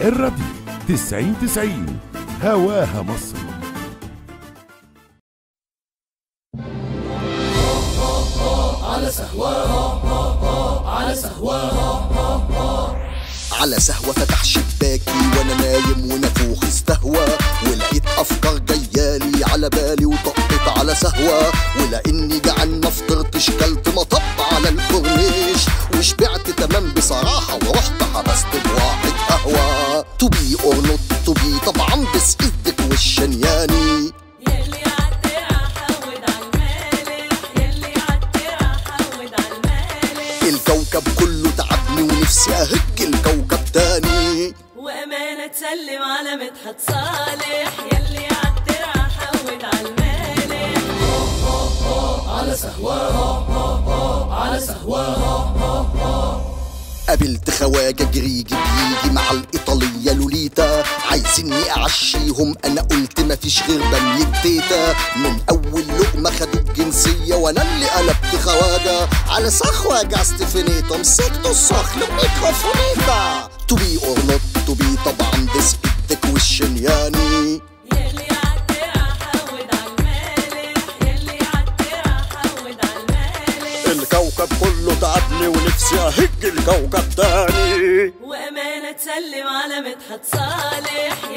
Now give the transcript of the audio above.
الراديو 90 90 هواها مصر على سهوة فتح شباكي وانا نايم ونفوخ استهوى ولقيت افكار جيالي على بالي وطقت على سهوة ولاني جعان ما فطرتش كلت مطب على الكورنيش وشبعت تمام بصراحة ورحت حبست بواحد قهوة تو بي اور نوت تو بي طبعا بس ايدك والشنياني يلي عالترع حود عالمالح يلي عالترع حود عالمالح الكوكب كله تعبني ونفسي اهج الكوكب تاني وأمانة تسلم على مدحت صالح يلي عالترع حود عالمالح قابلت خواجة جريجي بيجي مع الإيطالية لوليتا عايزيني أعشيهم أنا قلت مفيش غير بني التيتا من أول لقمة خدوا الجنسية وأنا اللي قلبت خواجة على سخواجة ستيفانيتا مسكتوا الصخل ميكروفونيتا تو بي أور نوت تو بي طبعا بس إيدك والشنياني يلي عالترع حود عالمالح يلي عالترع حود عالمالح الكوكب كله تعبني ونفسي أهج الكوكب تاني وأمانة تسلم على مدحت صالح